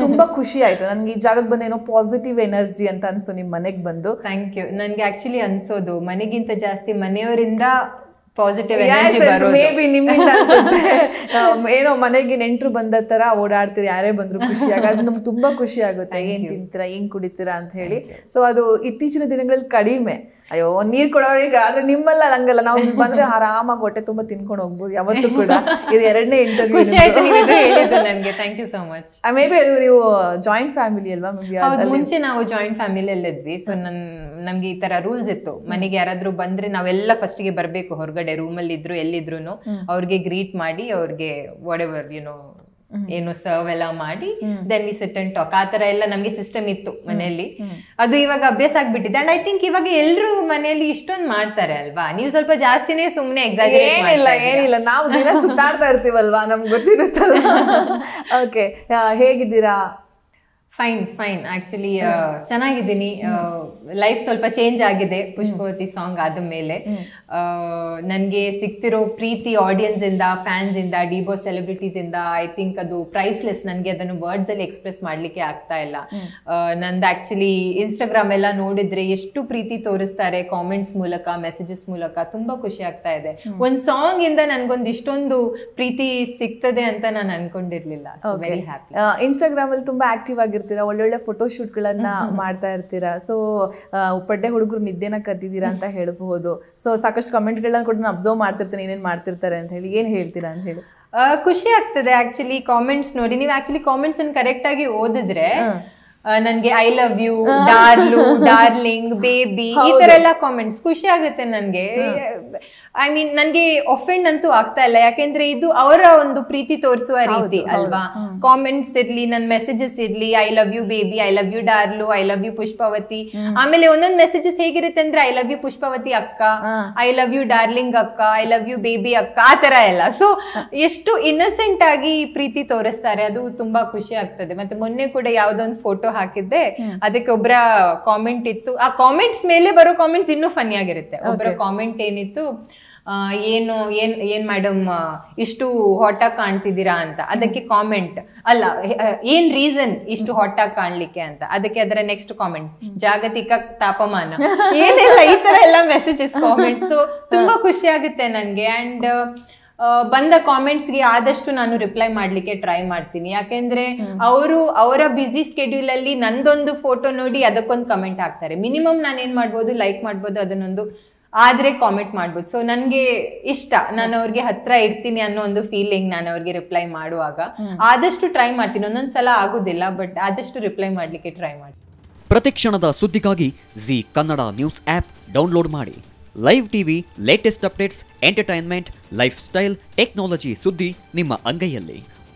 ತುಂಬಾ ಖುಷಿ ಆಯ್ತು ನನ್ಗೆ ಈ ಜಾಗಕ್ಕೆ ಬಂದು ಏನೋ ಪಾಸಿಟಿವ್ ಎನರ್ಜಿ ಅಂತ ಅನ್ಸ್ತು ನಿಮ್ ಮನೆಗ್ ಬಂದು ಥ್ಯಾಂಕ್ ಯು ನನ್ಗೆ ಆಕ್ಚುಲಿ ಅನ್ಸೋದು ಮನೆಗಿಂತ ಜಾಸ್ತಿ ಮನೆಯವರಿಂದ ಪಾಸಿಟಿವ್ ಎನರ್ಜಿ ಬರೋದು ಮೇ ಬಿ ನಿಮ್ಮಿಂದ ಅನ್ಸುತ್ತೆ ಆಮ್, ಏನೋ ಮನೆಗೆ ನೆಂಟ್ರು ಬಂದ ತರ ಓಡಾಡ್ತೀರಿ ಯಾರೇ ಬಂದ್ರು ಖುಷಿ ಆಗ ನಮ್ಗೆ ತುಂಬಾ ಖುಷಿ ಆಗುತ್ತೆ ಏನ್ ತಿಂತೀರಾ ಏನ್ ಕುಡಿತೀರಾ ಅಂತ ಹೇಳಿ ಸೊ ಅದು ಇತ್ತೀಚಿನ ದಿನಗಳಲ್ಲಿ ಕಡಿಮೆ ಅಯ್ಯೋ ನೀರ್ ಕೊಡೋರಿಗೆ ಆದ್ರೆ ನಿಮ್ಮಲ್ಲ ಹಂಗಲ್ಲ ನಾವು ಇಲ್ಲಿ ಬಂದ್ರೆ ಆರಾಮಾಗಿ ಹೊಟ್ಟೆ ತುಂಬಾ ತಿನ್ಕೊಂಡು ಹೋಗ್ಬೋದು ಯಾವತ್ತೂ ಕೂಡ ಇದು ಎರಡನೇ ಖುಷಿ ಆಯ್ತು ನೀವು ಇದು ಇಂಟರ್ವ್ಯೂ ಹೇಳಿದ್ದು ನನ್ಗೆ thank you so much maybe ಅದು ನೀವು ಜಾಯಿಂಟ್ ಫ್ಯಾಮಿಲಿ ಅಲ್ವಾ ಮೇ ಹೌದು ಮುಂಚೆ ನಾವು ಜಾಯಿಂಟ್ ಫ್ಯಾಮಿಲಿಯಲ್ಲಿ ಇದ್ವಿ ಸೊ ನನ್ ನಮ್ಗೆ ಈ ತರ ರೂಲ್ಸ್ ಇತ್ತು ಮನೆಗೆ ಯಾರಾದ್ರೂ ಬಂದ್ರೆ ನಾವೆಲ್ಲ ಫಸ್ಟ್ ಗೆ ಬರ್ಬೇಕು ಹೊರಗಡೆ ರೂಮ್ ಅಲ್ಲಿ ಇದ್ರು ಎಲ್ಲಿದ್ರು ಅವ್ರಿಗೆ ಗ್ರೀಟ್ ಮಾಡಿ ಅವ್ರಿಗೆ ವಾಟ್ ಎವರ್ ಯುನೋ ಏನು ಸರ್ವ್ ಎಲ್ಲ ಮಾಡಿ then we sit and talk ಆ ತರ ಎಲ್ಲ ನಮ್ಗೆ ಸಿಸ್ಟಮ್ ಇತ್ತು ಮನೆಯಲ್ಲಿ ಅದು ಇವಾಗ ಅಭ್ಯಾಸ ಆಗ್ಬಿಟ್ಟಿದೆ ಅಂಡ್ ಐ ಥಿಂಕ್ ಇವಾಗ ಎಲ್ರು ಮನೆಯಲ್ಲಿ ಇಷ್ಟೊಂದು ಮಾಡ್ತಾರೆ ಅಲ್ವಾ ನೀವು ಸ್ವಲ್ಪ ಜಾಸ್ತಿನೇ ಸುಮ್ನೆ ಏನಿಲ್ಲ ಏನಿಲ್ಲ ನಾವು ದಿನ ಸುತ್ತಾಡ್ತಾ ಇರ್ತೀವಲ್ವಾ ನಮ್ಗೆ ಗೊತ್ತಿರುತ್ತಲ್ಲ ಓಕೆ ಹೇಗಿದ್ದೀರಾ ಫೈನ್ ಫೈನ್ ಆಕ್ಚುಲಿ ಚೆನ್ನಾಗಿದ್ದೀನಿ ಲೈಫ್ ಸ್ವಲ್ಪ ಚೇಂಜ್ ಆಗಿದೆ ಪುಷ್ಪವತಿ ಸಾಂಗ್ ಆದ ಮೇಲೆ ನನಗೆ ಸಿಗ್ತಿರೋ ಪ್ರೀತಿ ಆಡಿಯನ್ಸ್ ಇಂದ ಫ್ಯಾನ್ಸ್ ಇಂದ ಡಿಬೋ ಸೆಲೆಬ್ರಿಟೀಸ್ ಇಂದ ಐ ಥಿಂಕ್ ಅದು ಪ್ರೈಸ್ಲೆಸ್ ನನಗೆ ಅದನ್ನು ವರ್ಡ್ಸ್ ಅಲ್ಲಿ ಎಕ್ಸ್ಪ್ರೆಸ್ ಮಾಡ್ಲಿಕ್ಕೆ ಆಗ್ತಾ ಇಲ್ಲ ಆ, ನಂದು ಆಕ್ಚುಲಿ ಇನ್ಸ್ಟಾಗ್ರಾಮ್ ಎಲ್ಲ ನೋಡಿದ್ರೆ ಎಷ್ಟು ಪ್ರೀತಿ ತೋರಿಸ್ತಾರೆ ಕಾಮೆಂಟ್ಸ್ ಮೂಲಕ ಮೆಸೇಜಸ್ ಮೂಲಕ ತುಂಬಾ ಖುಷಿ ಆಗ್ತಾ ಇದೆ ಒಂದ್ ಸಾಂಗ್ ಇಂದ ನನ್ಗೊಂದು ಇಷ್ಟೊಂದು ಪ್ರೀತಿ ಸಿಗ್ತದೆ ಅಂತ ನಾನು ಅನ್ಕೊಂಡಿರ್ಲಿಲ್ಲ ವೆರಿ ಹ್ಯಾಪಿ ಇನ್ಸ್ಟಾಗ್ರಾಮ್ ಅಲ್ಲಿ ತುಂಬಾ ಆಕ್ಟಿವ್ ಆಗಿರ್ತೀರಾ ಒಳ್ಳೊಳ್ಳೆ ಫೋಟೋ ಗಳನ್ನ ಮಾಡ್ತಾ ಇರ್ತೀರಾ ಸೊ ಪಡ್ಡೆ ಹುಡುಗರು ನಿದ್ದೆನ ಕದ್ದಿದ್ದೀರಾ ಅಂತ ಹೇಳ್ಬಹುದು ಸೊ ಸಾಕಷ್ಟು ಕಮೆಂಟ್ಗಳನ್ನ ಕೂಡ ನಾನು ಅಬ್ಸರ್ವ್ ಮಾಡ್ತಿರ್ತೀನಿ ಏನೇನ್ ಮಾಡ್ತಿರ್ತಾರೆ ಅಂತ ಹೇಳಿ ಏನ್ ಹೇಳ್ತೀರಾ ಅಂತ ಹೇಳಿ ಆ, ಖುಷಿ ಆಗ್ತದೆ ಆಕ್ಚುಲಿ ಕಾಮೆಂಟ್ಸ್ ನೋಡಿ ನೀವು ಆಕ್ಚುಲಿ ಕಾಮೆಂಟ್ಸ್ ಅನ್ನು ಕರೆಕ್ಟ್ ಆಗಿ ಓದಿದ್ರೆ ಆ, ನನ್ಗೆ ಐ ಲವ್ ಯು ಡಾರ್ಲು ಡಾರ್ಲಿಂಗ್ ಬೇಬಿ ಈ ತರ ಎಲ್ಲ ಕಾಮೆಂಟ್ಸ್ ಖುಷಿ ಆಗುತ್ತೆ ನನ್ಗೆ ಐ ಮೀನ್ ನನ್ಗೆ ಒಫೆಂಡ್ ಅಂತೂ ಆಗ್ತಾ ಇಲ್ಲ ಯಾಕೆಂದ್ರೆ ಇದು ಅವರ ಒಂದು ಪ್ರೀತಿ ತೋರಿಸುವ ರೀತಿ ಅಲ್ವಾ ಕಾಮೆಂಟ್ಸ್ ಇರ್ಲಿ ನನ್ ಮೆಸೇಜಸ್ ಇರ್ಲಿ I love you baby I love you ಡಾರ್ಲು ಐ ಲವ್ ಯು ಪುಷ್ಪವತಿ ಆಮೇಲೆ ಒಂದೊಂದು ಮೆಸೇಜಸ್ ಹೇಗಿರುತ್ತೆ ಅಂದ್ರೆ ಐ ಲವ್ ಯು ಪುಷ್ಪವತಿ ಅಕ್ಕ ಐ ಲವ್ ಯು ಡಾರ್ಲಿಂಗ್ ಅಕ್ಕ ಐ ಲವ್ ಯು ಬೇಬಿ ಅಕ್ಕ ಆ ತರ ಎಲ್ಲ ಸೊ ಎಷ್ಟು ಇನ್ನಸೆಂಟ್ ಆಗಿ ಪ್ರೀತಿ ತೋರಿಸ್ತಾರೆ ಅದು ತುಂಬಾ ಖುಷಿ ಆಗ್ತದೆ ಮತ್ತೆ ಮೊನ್ನೆ ಕೂಡ ಯಾವ್ದೊಂದು ಫೋಟೋ ಹಾಕಿದ್ದೆ ಅದಕ್ಕೆ ಒಬ್ಬರ ಕಾಮೆಂಟ್ ಇತ್ತು ಆ ಕಾಮೆಂಟ್ಸ್ ಮೇಲೆ ಬರೋ ಕಾಮೆಂಟ್ಸ್ ಇನ್ನೂ ಫನಿ ಆಗಿರುತ್ತೆ ಒಬ್ಬರ ಕಾಮೆಂಟ್ ಏನಿತ್ತು ಆ, ಏನು ಏನ್ ಏನ್ ಮೇಡಮ್ ಇಷ್ಟು ಹಾಟಾಗಿ ಕಾಣ್ತಿದ್ದೀರಾ ಅಂತ ಅದಕ್ಕೆ ಕಾಮೆಂಟ್ ಅಲ್ಲ ಹೆ- ಆ, ಏನ್ ರೀಸನ್ ಇಷ್ಟು ಹಾಟಾಗಿ ಕಾಣ್ಲಿಕ್ಕೆ ಅಂತ ಅದಕ್ಕೆ ಅದರ ನೆಕ್ಸ್ಟ್ ಕಾಮೆಂಟ್ ಜಾಗತಿಕ ತಾಪಮಾನ ಏನಿಲ್ಲ ಈ ತರ ಎಲ್ಲ ಮೆಸೇಜಸ್ ಕಾಮೆಂಟ್ಸ್ ತುಂಬಾ ಖುಷಿ ಆಗುತ್ತೆ ನನ್ಗೆ ಅಂಡ್ ಬಂದ comments ಗೆ ಆದಷ್ಟು ನಾನು ರಿಪ್ಲೈ ಮಾಡ್ಲಿಕ್ಕೆ ಟ್ರೈ ಮಾಡ್ತೀನಿ ಯಾಕೆಂದ್ರೆ ಅವರು ಅವರ ಬಿಸಿ ಸ್ಕೆಡ್ಯೂಲ್ ಅಲ್ಲಿ ನಂದೊಂದು ಫೋಟೋ ನೋಡಿ ಅದಕ್ಕೊಂದು ಕಮೆಂಟ್ ಹಾಕ್ತಾರೆ ಮಿನಿಮಮ್ ನಾನು ಏನ್ ಮಾಡ್ಬೋದು ಲೈಕ್ ಮಾಡ್ಬೋದು ಅದನ್ನೊಂದು ಆದ್ರೆ ಕಾಮೆಂಟ್ ಮಾಡ್ಬೋದು ಸೊ ನನ್ಗೆ ಇಷ್ಟ ನಾನು ಅವ್ರಿಗೆ ಹತ್ರ ಇರ್ತೀನಿ ಅನ್ನೋ ಒಂದು ಫೀಲಿಂಗ್ ನಾನು ಅವ್ರಿಗೆ ರಿಪ್ಲೈ ಮಾಡುವಾಗ ಆದಷ್ಟು ಟ್ರೈ ಮಾಡ್ತೀನಿ ಒಂದೊಂದ್ಸಲ ಆಗುದಿಲ್ಲ ಬಟ್ ಆದಷ್ಟು ರಿಪ್ಲೈ ಮಾಡ್ಲಿಕ್ಕೆ ಟ್ರೈ ಮಾಡ್ತೀನಿ ಪ್ರತಿಕ್ಷಣದ ಸುದ್ದಿಗಾಗಿ Zee Kannada news app download ಮಾಡಿ live TV latest updates entertainment lifestyle technology ಸುದ್ದಿ ನಿಮ್ಮ ಅಂಗೈಯಲ್ಲಿ